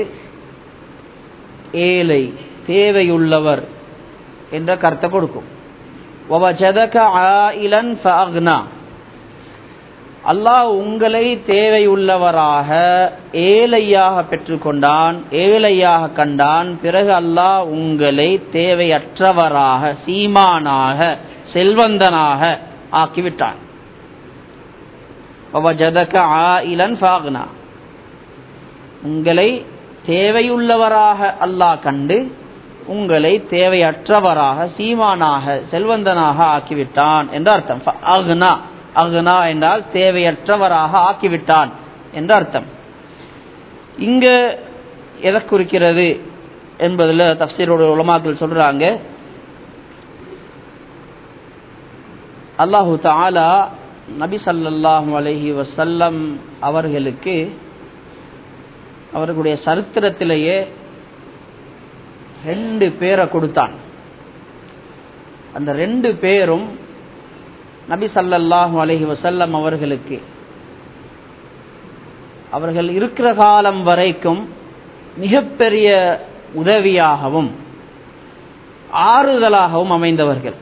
ஏழை தேவையுள்ளவர் என்ற கருத்தை கொடுக்கும் وَوَجَدَكَ عَائِلًا فَأَغْنَى அல்லாஹ் உங்களை தேவையுள்ளவராக ஏழையாக பெற்றுக்கொண்டான் ஏழையாக கண்டான் பிறகு அல்லாஹ் உங்களை தேவையற்றவராக சீமானாக செல்வந்தனாக ஆக்கிவிட்டான் وَوَجَدَكَ عَائِلًا فَأَغْنَى உங்களை தேவையுள்ளவராக அல்லாஹ் கண்டு உங்களை தேவையற்றவராக சீமானாக செல்வந்தனாக ஆக்கிவிட்டான் என்று அர்த்தம் அக்னா அக்னா என்றால் தேவையற்றவராக ஆக்கிவிட்டான் என்று அர்த்தம் இங்க எதை குறிக்கிறது என்பதில் தப்சீரோட உலமாக்கள் சொல்றாங்க அல்லாஹு தாலா நபி சல்லாஹூ அலஹி வசல்லம் அவர்களுக்கு அவர்களுடைய சரித்திரத்திலேயே ரெண்டு பேரை கொடுத்தான் அந்த ரெண்டு பேரும் நபி சல்லல்லாஹு அலஹி வசல்லம் அவர்களுக்கு அவர்கள் இருக்கிற காலம் வரைக்கும் மிகப்பெரிய உதவியாகவும் ஆறுதலாகவும் அமைந்தவர்கள்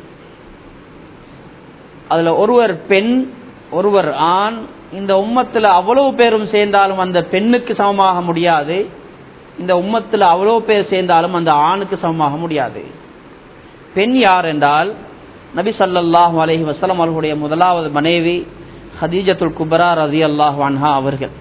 அதுல ஒருவர் பெண் ஒருவர் ஆண் இந்த உம்மத்தில் அவ்வளவு பேரும் சேர்ந்தாலும் அந்த பெண்ணுக்கு சமமாக முடியாது இந்த உம்மத்தில் அவ்வளவு பேர் சேர்ந்தாலும் அந்த ஆணுக்கு சமமாக முடியாது பெண் யார் என்றால் நபி சல்லாஹூ அலஹி வசலம் அவர்களுடைய முதலாவது மனைவி ஹதீஜத்துல் குபரா ரதி அல்லாஹ் அன்ஹா அவர்கள்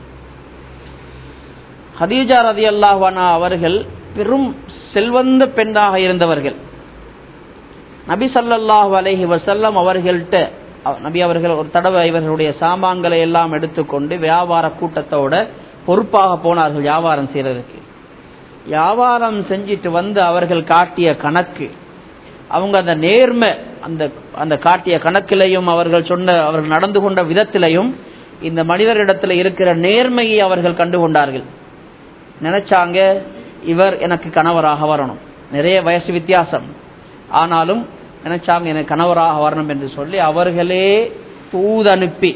ஹதீஜா ரதி அல்லாஹ் அன்ஹா அவர்கள் பெரும் செல்வந்த பெண்ணாக இருந்தவர்கள் நபி சல்லாஹூ அலஹி வசல்லம் அவர்கள்ட்ட நபி அவர்கள் ஒரு தடவை இவர்களுடைய சாமான்களை எல்லாம் எடுத்துக்கொண்டு வியாபார கூட்டத்தோட பொறுப்பாக போனார்கள் வியாபாரம் செய்யறதுக்கு வியாபாரம் செஞ்சிட்டு வந்து அவர்கள் காட்டிய கணக்கு அவங்க அந்த நேர்மை அந்த அந்த காட்டிய கணக்கிலையும் அவர்கள் சொன்ன அவர்கள் நடந்து கொண்ட விதத்திலையும் இந்த மனிதரிடத்துல இருக்கிற நேர்மையை அவர்கள் கண்டுகொண்டார்கள் நினைச்சாங்க இவர் எனக்கு கணவராக வரணும் நிறைய வயசு வித்தியாசம் ஆனாலும் நினைச்சாங்க எனக்கு கணவராக வரணும் என்று சொல்லி அவர்களே தூதனுப்பி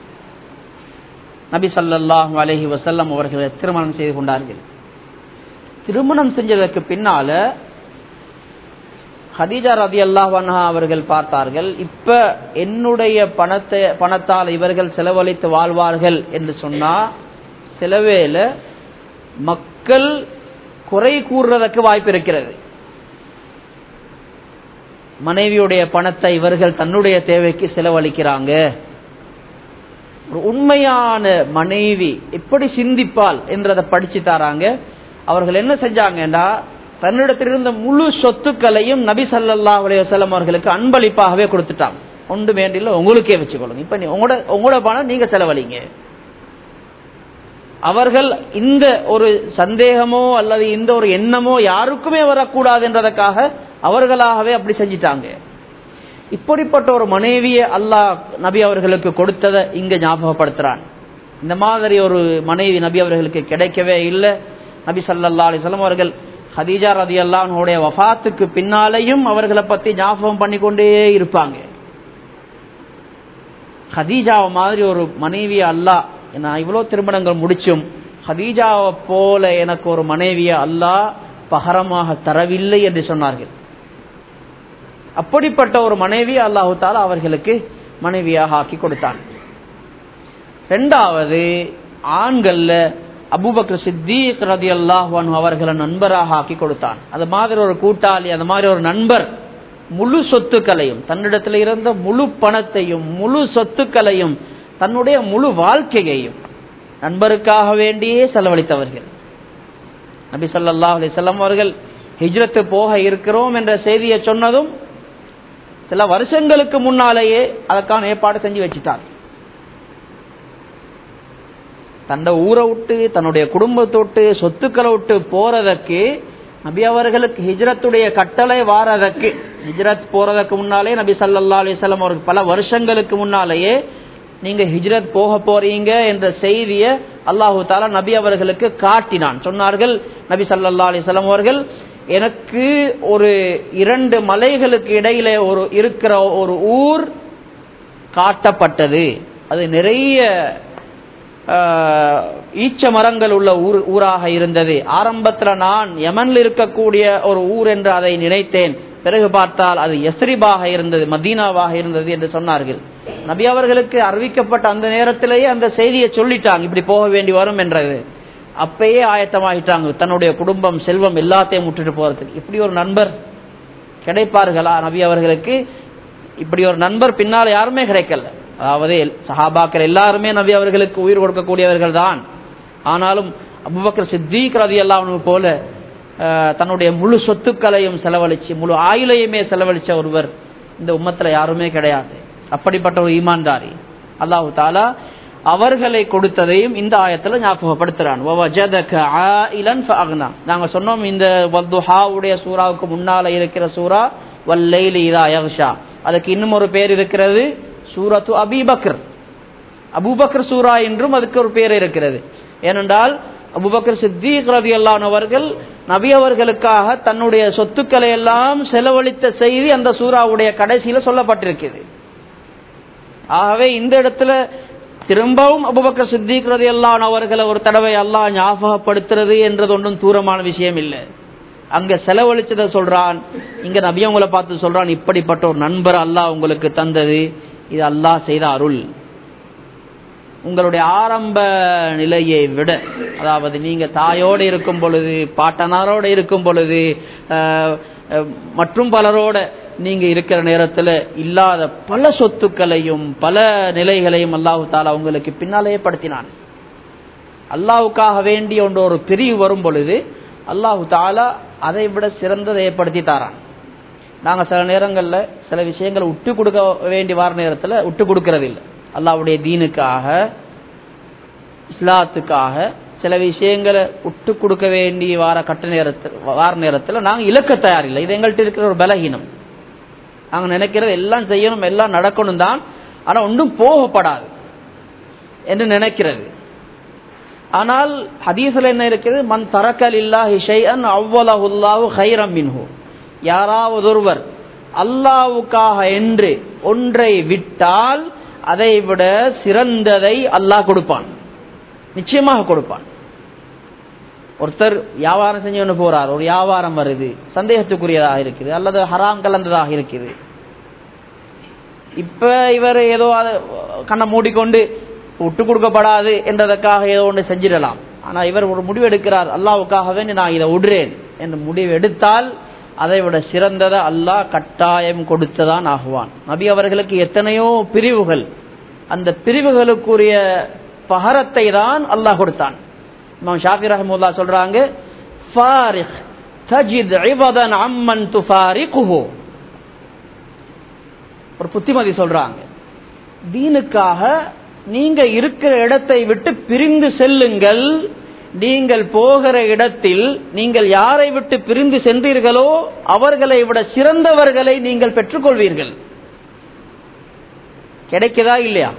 நபி சல்லாஹ் அலஹி வசல்லம் அவர்களை திருமணம் செய்து கொண்டார்கள் திருமணம் செஞ்சதற்கு பின்னால ஹதீஜா ரதி அல்லாஹ் அவர்கள் பார்த்தார்கள் இப்ப என்னுடைய பணத்தை பணத்தால் இவர்கள் செலவழித்து வாழ்வார்கள் என்று சொன்னா செலவேல மக்கள் குறை கூறுறதற்கு வாய்ப்பு இருக்கிறது மனைவியுடைய பணத்தை இவர்கள் தன்னுடைய தேவைக்கு செலவழிக்கிறாங்க ஒரு உண்மையான மனைவி எப்படி சிந்திப்பால் என்றதை படிச்சு தாராங்க அவர்கள் என்ன செஞ்சாங்கன்னா தன்னிடத்திலிருந்த முழு சொத்துக்களையும் நபி சல்லா அலையம் அவர்களுக்கு அன்பளிப்பாகவே கொடுத்துட்டாங்க ஒன்று வேண்டியில் உங்களுக்கே வச்சுக்கொள்ளுங்க இப்ப உங்களோட உங்களோட பணம் நீங்க செலவழிங்க அவர்கள் இந்த ஒரு சந்தேகமோ அல்லது இந்த ஒரு எண்ணமோ யாருக்குமே வரக்கூடாது என்றதற்காக அவர்களாகவே அப்படி செஞ்சிட்டாங்க இப்படிப்பட்ட ஒரு மனைவியை அல்லாஹ் நபி அவர்களுக்கு கொடுத்ததை இங்க ஞாபகப்படுத்துறான் இந்த மாதிரி ஒரு மனைவி நபி அவர்களுக்கு கிடைக்கவே இல்லை நபி சல்லா அலிஸ்லாம் அவர்கள் ஹதீஜா ரதி அல்லாஹனுடைய வஃத்துக்கு பின்னாலேயும் அவர்களை பத்தி ஞாபகம் பண்ணி கொண்டே இருப்பாங்க ஹதீஜாவை மாதிரி ஒரு மனைவி அல்லாஹ் நான் இவ்வளவு திருமணங்கள் முடிச்சும் ஹதீஜாவை போல எனக்கு ஒரு மனைவியை அல்லாஹ் பகரமாக தரவில்லை என்று சொன்னார்கள் அப்படிப்பட்ட ஒரு மனைவி அல்லாஹு தாலா அவர்களுக்கு மனைவியாக ஆக்கி கொடுத்தான் ரெண்டாவது ஆண்கள்ல அபுபக்ர சித்தீக் ரதி அல்லாஹ் அவர்களை நண்பராக ஆக்கி கொடுத்தான் அது மாதிரி ஒரு கூட்டாளி அது மாதிரி ஒரு நண்பர் முழு சொத்துக்களையும் தன்னிடத்தில் இருந்த முழு பணத்தையும் முழு சொத்துக்களையும் தன்னுடைய முழு வாழ்க்கையையும் நண்பருக்காக வேண்டியே செலவழித்தவர்கள் நபி சல்லா அலிசல்லாம் அவர்கள் ஹிஜ்ரத்து போக இருக்கிறோம் என்ற செய்தியை சொன்னதும் சில வருஷங்களுக்கு முன்னாலேயே அதற்கான ஏற்பாடு செஞ்சு வச்சுட்டார் தன்னை ஊரை விட்டு தன்னுடைய குடும்பத்தை விட்டு சொத்துக்களை விட்டு போறதற்கு நபி அவர்களுக்கு ஹிஜ்ரத்துடைய கட்டளை வாரதற்கு ஹிஜ்ரத் போறதுக்கு முன்னாலே நபி சல்லா அலிஸ்லாம் அவருக்கு பல வருஷங்களுக்கு முன்னாலேயே நீங்க ஹிஜ்ரத் போக போறீங்க என்ற செய்தியை அல்லாஹு தாலா நபி அவர்களுக்கு காட்டினான் சொன்னார்கள் நபி சல்லா அலிஸ்லாம் அவர்கள் எனக்கு ஒரு இரண்டு மலைகளுக்கு இடையில ஒரு இருக்கிற ஒரு ஊர் காட்டப்பட்டது அது நிறைய ஈச்ச மரங்கள் உள்ள ஊர் ஊராக இருந்தது ஆரம்பத்துல நான் யமன்ல இருக்கக்கூடிய ஒரு ஊர் என்று அதை நினைத்தேன் பிறகு பார்த்தால் அது எஸ்ரிபாக இருந்தது மதீனாவாக இருந்தது என்று சொன்னார்கள் நபி அவர்களுக்கு அறிவிக்கப்பட்ட அந்த நேரத்திலேயே அந்த செய்தியை சொல்லிட்டாங்க இப்படி போக வேண்டி வரும் என்றது அப்பயே ஆயத்தமாகிட்டாங்க தன்னுடைய குடும்பம் செல்வம் எல்லாத்தையும் விட்டுட்டு போறதுக்கு இப்படி ஒரு நண்பர் கிடைப்பார்களா நபி அவர்களுக்கு இப்படி ஒரு நண்பர் பின்னால் யாருமே கிடைக்கல அதாவது சஹாபாக்கள் எல்லாருமே நபி அவர்களுக்கு உயிர் கொடுக்கக்கூடியவர்கள் தான் ஆனாலும் அபுபக்கர் சித்திக் ரதி அல்லாஹ் போல அஹ், தன்னுடைய முழு சொத்துக்களையும் செலவழிச்சு முழு ஆயுளையுமே செலவழிச்ச ஒருவர் இந்த உம்மத்துல யாருமே கிடையாது அப்படிப்பட்ட ஒரு ஈமான்தாரி அல்லாஹு தாலா அவர்களை கொடுத்ததையும் இந்த ஆயத்துல ஞாபகப்படுத்துறான் வவஜதக ஆயிலன் ஃபஅக்னா. நாங்க சொன்னோம் இந்த வல்துஹாவுடைய சூறாவுக்கு முன்னால இருக்கிற சூரா வல்லைலி இதா யக்ஷா அதுக்கு இன்னும் ஒரு பேர் இருக்கிறது சூரத்து அபீபக்கர் அபூபக்கர் சூரா என்றும் அதுக்கு ஒரு பேர் இருக்கிறது ஏனென்றால் அபூபக்கர் சித்திக் ரலியல்லாஹு அவர்கள் நபி அவர்களுக்காக தன்னுடைய சொத்துக்களை எல்லாம் செலவழித்த செய்தி அந்த சூறாவுடைய கடைசியில சொல்லப்பட்டிருக்கிறது ஆகவே இந்த இடத்துல திரும்பவும் அபுபக்கர் சித்திக் ரலியல்லாஹு அவர்களை ஒரு தடவை அல்லாஹ் ஞாபகப்படுத்துறது என்றது ஒன்றும் தூரமான விஷயம் இல்லை அங்க செலவழிச்சதை சொல்றான் இங்க நபி அவங்கள பார்த்து சொல்றான் இப்படிப்பட்ட ஒரு நண்பர் அல்லாஹ் உங்களுக்கு தந்தது இது அல்லாஹ் செய்த அருள் உங்களுடைய ஆரம்ப நிலையை விட அதாவது நீங்க தாயோடு இருக்கும் பொழுது பாட்டனாரோடு இருக்கும் பொழுது அஹ், அஹ், மற்றும் பலரோட நீங்க இருக்கிற நேரத்துல இல்லாத பல சொத்துக்களையும் பல நிலைகளையும் அல்லாஹு தாலா உங்களுக்கு பின்னால் ஏற்படுத்தினான் அல்லாஹுக்காக வேண்டிய ஒன்று ஒரு பிரிவு வரும் பொழுது அல்லாஹு தாலா அதை விட சிறந்ததை ஏற்படுத்தி தாரான் நாங்க சில நேரங்கள்ல சில விஷயங்களை விட்டு கொடுக்க வேண்டி வர நேரத்துல விட்டு கொடுக்கறது இல்லை அல்லாஹ்வுடைய தீனுக்காக இஸ்லாத்துக்காக சில விஷயங்களை விட்டு கொடுக்க வேண்டி வார கட்ட நேரத்தில் வார நேரத்தில் நாங்கள் இழக்க தயாரில்லை இது எங்கள்கிட்ட இருக்கிற ஒரு பலகீனம் நாங்கள் நினைக்கிறது எல்லாம் செய்யணும் எல்லாம் நடக்கணும் தான் ஆனால் ஒன்றும் போகப்படாது என்று நினைக்கிறது ஆனால் ஹதீஸ்ல என்ன இருக்குது மன் தரக்கல் இல்லாஹி ஷைஅன் அவ்வலஹுல்லாஹு ஹைரம் மின்ஹு யாராவது ஒருவர் அல்லாவுக்காக என்று ஒன்றை விட்டால் அதை விட சிறந்ததை அல்லாஹ் கொடுப்பான் நிச்சயமாக கொடுப்பான் ஒருத்தர் வியாபாரம் செஞ்சு கொண்டு போறார் ஒரு வியாபாரம் வருது சந்தேகத்துக்குரியதாக இருக்குது அல்லது ஹராம் கலந்ததாக இருக்குது இப்ப இவர் ஏதோ அதை கண்ணை மூடிக்கொண்டு விட்டு கொடுக்கப்படாது என்றதற்காக ஏதோ ஒன்று செஞ்சிடலாம் ஆனா இவர் ஒரு முடிவு எடுக்கிறார் அல்லாவுக்காக வேண்டி நான் இதை விடுறேன் என்று முடிவு எடுத்தால் அதை விட சிறந்ததை அல்லாஹ் கட்டாயம் கொடுத்ததான் ஆகுவான் நபி அவர்களுக்கு எத்தனையோ பிரிவுகள் அந்த பிரிவுகளுக்குரிய பகரத்தை தான் அல்லாஹ் கொடுத்தான் இமாம் ஷாஃபி ரஹமுல்லா சொல்றாங்க ஃபாரிக் தஜித் இவதன் அம்மன் துஃபாரிகுஹு ஒரு புத்திமதி சொல்றாங்க தீனுக்காக நீங்க இருக்கிற இடத்தை விட்டு பிரிந்து செல்லுங்கள் நீங்கள் போகிற இடத்தில் நீங்கள் யாரை விட்டு பிரிந்து சென்றீர்களோ அவர்களை விட சிறந்தவர்களை நீங்கள் பெற்றுக்கொள்வீர்கள் கிடைக்குதா இல்லையா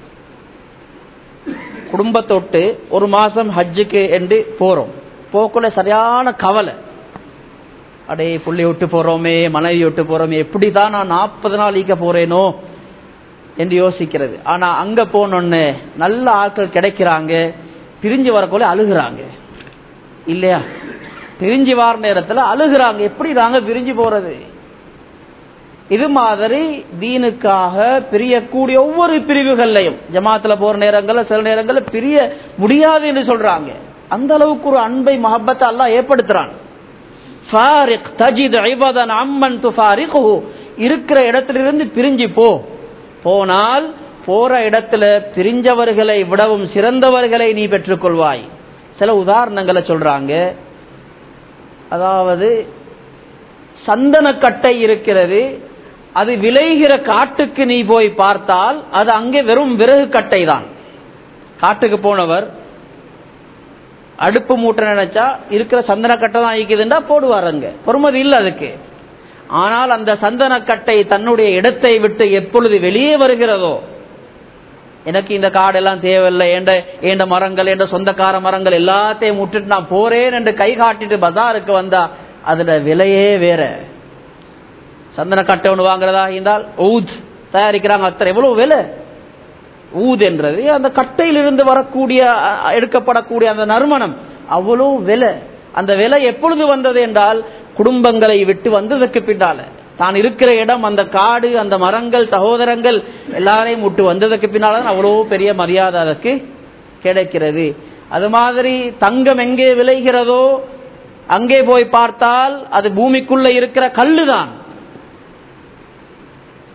குடும்பத்தொட்டு ஒரு மாசம் ஹஜ்ஜுக்கு என்று போறோம் போக்குள்ள சரியான கவலை அடே புள்ளி விட்டு போறோமே மனைவி விட்டு போறோமே எப்படிதான் நான் நாற்பது நாள் ஈக்க போறேனோ என்று யோசிக்கிறது ஆனா அங்க போனோன்னு நல்ல ஆட்கள் கிடைக்கிறாங்க பிரிஞ்சு வரக்குள்ள அழுகுறாங்க இல்லையா பிரிஞ்சு வார நேரத்துல அழுகுறாங்க எப்படி தாங்க பிரிஞ்சு போறது இது மாதிரி தீனுக்காக பிரியக்கூடிய ஒவ்வொரு பிரிவுகள்லையும் ஜமாத்துல போற நேரங்கள்ல சில நேரங்கள்ல பிரிய முடியாது என்று சொல்றாங்க அந்த அளவுக்கு ஒரு அன்பை மஹப்பத்தை அல்லாஹ் ஏற்படுத்துறான் ஃபாரிக் தஜித் ஐபதன் அம்மன் துஃபாரிகுஹு இருக்கிற இடத்திலிருந்து பிரிஞ்சு போ போனால் போற இடத்துல பிரிஞ்சவர்களை விடவும் சிறந்தவர்களை நீ பெற்றுக்கொள்வாய் சில உதாரணங்களை சொல்றாங்க அதாவது சந்தனக்கட்டை இருக்கிறது அது விளைகிற காட்டுக்கு நீ போய் பார்த்தால் அது அங்கே வெறும் விறகு கட்டை தான் காட்டுக்கு போனவர் அடுப்பு மூட்டை நினைச்சா இருக்கிற சந்தனக்கட்டை தான் ஆயிக்குதுண்டா போடுவார் அங்க பொறுமதி இல்லை அதுக்கு ஆனால் அந்த சந்தனக்கட்டை தன்னுடைய இடத்தை விட்டு எப்பொழுது வெளியே வருகிறதோ எனக்கு இந்த காடெல்லாம் தேவையில்லை என்ற ஏண்ட மரங்கள் என்ற சொந்தக்கார மரங்கள் எல்லாத்தையும் விட்டுட்டு நான் போறேன் என்று கை காட்டிட்டு பஜாருக்கு வந்தா அதுல விலையே வேற சந்தன கட்டை ஒன்று வாங்குறதா இருந்தால் ஊத் தயாரிக்கிறாங்க அத்தனை எவ்வளவு விலை ஊத் என்றது அந்த கட்டையிலிருந்து வரக்கூடிய அ, எடுக்கப்படக்கூடிய அந்த நறுமணம் அவ்வளோ விலை அந்த விலை எப்பொழுது வந்தது என்றால் குடும்பங்களை விட்டு வந்ததற்கு பின்னால தான் இருக்கிற இடம் அந்த காடு அந்த மரங்கள் சகோதரங்கள் எல்லாரையும் விட்டு வந்ததற்கு பின்னால தான் அவ்வளோ பெரிய மரியாதை அதற்கு கிடைக்கிறது அது மாதிரி தங்கம் எங்கே விளைகிறதோ அங்கே போய் பார்த்தால் அது பூமிக்குள்ள இருக்கிற கல்லுதான்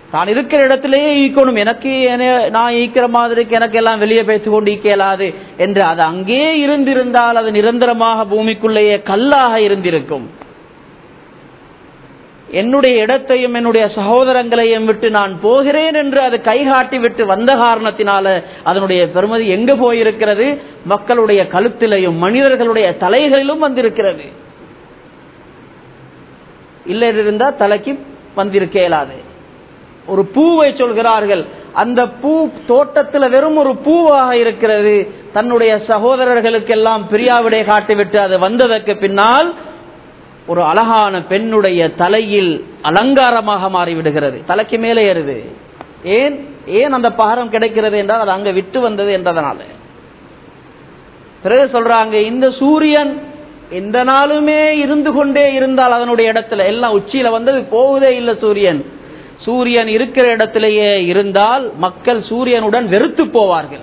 தான் இருக்கிற இடத்திலேயே ஈக்கணும் எனக்கு என- நான் ஈக்கிற மாதிரிக்கு எனக்கு எல்லாம் வெளியே பேசிக் கொண்டு ஈக்க இயலாது என்று அது அங்கே இருந்திருந்தால் அது நிரந்தரமாக பூமிக்குள்ளேயே கல்லாக இருந்திருக்கும் என்னுடைய இடத்தையும் என்னுடைய சகோதரங்களையும் விட்டு நான் போகிறேன் என்று அது கைகாட்டி விட்டு வந்த காரணத்தினால அதனுடைய பெருமதி எங்க போயிருக்கிறது மக்களுடைய கழுத்திலையும் மனிதர்களுடைய தலைகளிலும் வந்திருக்கிறது இல்லை இருந்தா தலைக்கு வந்திருக்க இயலாது ஒரு பூவை சொல்கிறார்கள் அந்த பூ தோட்டத்துல வெறும் ஒரு பூவாக இருக்கிறது தன்னுடைய சகோதரர்களுக்கெல்லாம் பிரியாவிடை காட்டிவிட்டு அது வந்ததற்கு பின்னால் ஒரு அழகான பெண்ணுடைய தலையில் அலங்காரமாக மாறிவிடுகிறது தலைக்கு மேலே ஏறுது ஏன் ஏன் அந்த பகரம் கிடைக்கிறது என்றால் அது அங்க விட்டு வந்தது என்றதனால பிறகு சொல்றாங்க இந்த சூரியன் எந்த நாளுமே இருந்து கொண்டே இருந்தால் அதனுடைய இடத்துல எல்லாம் உச்சியில வந்தது போவதே இல்லை சூரியன் சூரியன் இருக்கிற இடத்திலேயே இருந்தால் மக்கள் சூரியனுடன் வெறுத்து போவார்கள்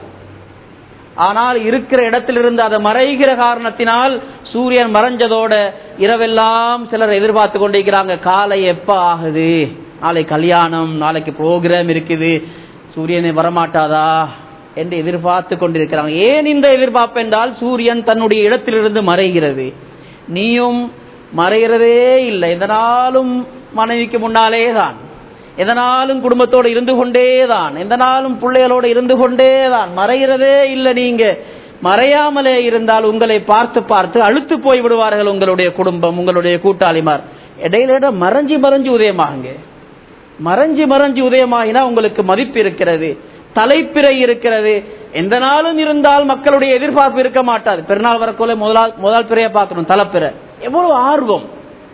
ஆனால் இருக்கிற இடத்திலிருந்து அதை மறைகிற காரணத்தினால் சூரியன் மறைஞ்சதோட இரவெல்லாம் சிலர் எதிர்பார்த்து கொண்டிருக்கிறாங்க காலை எப்ப ஆகுது நாளை கல்யாணம் நாளைக்கு ப்ரோக்ராம் இருக்குது சூரியனை வரமாட்டாதா என்று எதிர்பார்த்து கொண்டிருக்கிறாங்க ஏன் இந்த எதிர்பார்ப்பு என்றால் சூரியன் தன்னுடைய இடத்திலிருந்து மறைகிறது நீயும் மறைகிறதே இல்லை எதனாலும் மனைவிக்கு முன்னாலே தான் எதனாலும் குடும்பத்தோடு இருந்து கொண்டே தான் எந்த நாளும் பிள்ளைகளோடு இருந்து கொண்டே தான் மறைகிறதே இல்லை நீங்க மறையாமலே இருந்தால் உங்களை பார்த்து பார்த்து அழுத்து போய் விடுவார்கள் உங்களுடைய குடும்பம் உங்களுடைய கூட்டாளிமார் இடையில இட மறைஞ்சு மறைஞ்சு உதயமாகுங்க மறைஞ்சு மறைஞ்சு உதயமாகினா உங்களுக்கு மதிப்பு இருக்கிறது தலைப்பிறை இருக்கிறது எந்த நாளும் இருந்தால் மக்களுடைய எதிர்பார்ப்பு இருக்க மாட்டாது பெருநாள் வரக்குள்ள முதல் முதல் பிறையை பார்க்கணும் தலைப்பிறை எவ்வளவு ஆர்வம்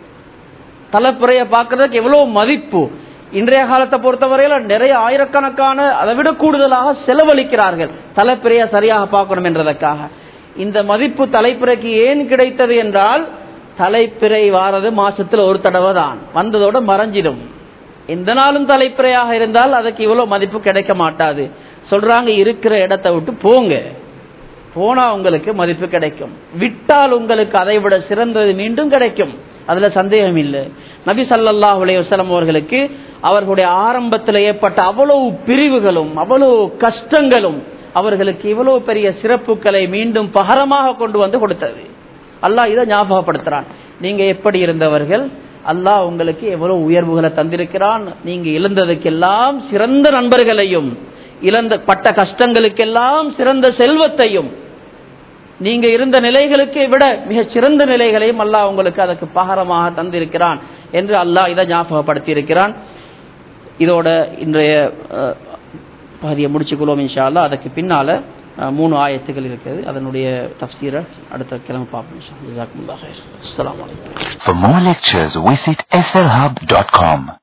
தலைப்பிறையை பார்க்கறதுக்கு எவ்வளவு மதிப்பு இன்றைய காலத்தை பொறுத்தவரையில நிறைய ஆயிரக்கணக்கான அதை விட கூடுதலாக செலவழிக்கிறார்கள் தலைப்பிறையை சரியாக பார்க்கணும் என்றதற்காக இந்த மதிப்பு தலைப்பிறைக்கு ஏன் கிடைத்தது என்றால் தலைப்பிறை வாரது மாசத்துல ஒரு தடவை தான் வந்ததோட மறைஞ்சிடும் எந்த நாளும் தலைப்பிறையாக இருந்தால் அதுக்கு இவ்வளவு மதிப்பு கிடைக்க மாட்டாது சொல்றாங்க இருக்கிற இடத்தை விட்டு போங்க போனா உங்களுக்கு மதிப்பு கிடைக்கும் விட்டால் உங்களுக்கு அதை விட சிறந்தது மீண்டும் கிடைக்கும் அதுல சந்தேகம் இல்லை நபி ஸல்லல்லாஹு அலைஹி வஸல்லம் அவர்களுக்கு அவர்களுடைய ஆரம்பத்தில் ஏற்பட்ட அவ்வளவு பிரிவுகளும் அவ்வளவு கஷ்டங்களும் அவர்களுக்கு இவ்வளவு பெரிய சிறப்புகளை மீண்டும் பகரமாக கொண்டு வந்து கொடுத்தது அல்லாஹ் இதை ஞாபகப்படுத்துறான் நீங்க எப்படி இருந்தவர்கள் அல்லாஹ் உங்களுக்கு எவ்வளவு உயர்வுகளை தந்திருக்கிறான் நீங்க இழந்ததுக்கெல்லாம் சிறந்த நண்பர்களையும் இழந்த பட்ட கஷ்டங்களுக்கெல்லாம் சிறந்த செல்வத்தையும் நீங்க இருந்த நிலைகளுக்கு விட மிக சிறந்த நிலைகளையும் அல்லாஹ் உங்களுக்கு அதற்கு பகரமாக தந்திருக்கிறான் என்று அல்லாஹ் இதை ஞாபகப்படுத்தி இருக்கிறான் இதோட இன்றைய அஹ், பகுதியை முடிச்சுக்கொள்வோம் இன்ஷா அல்லாஹ் அதுக்கு பின்னால அஹ், மூணு ஆயத்துகள் இருக்குது அதனுடைய தப்சீரை அடுத்த கிழமை பார்ப்போம் இன்ஷா அல்லாஹ். ஜஸாக்குமுல்லாஹ் ஹைர். அஸ்ஸலாமு அலைக்கும் For more lectures, visit slhub.com.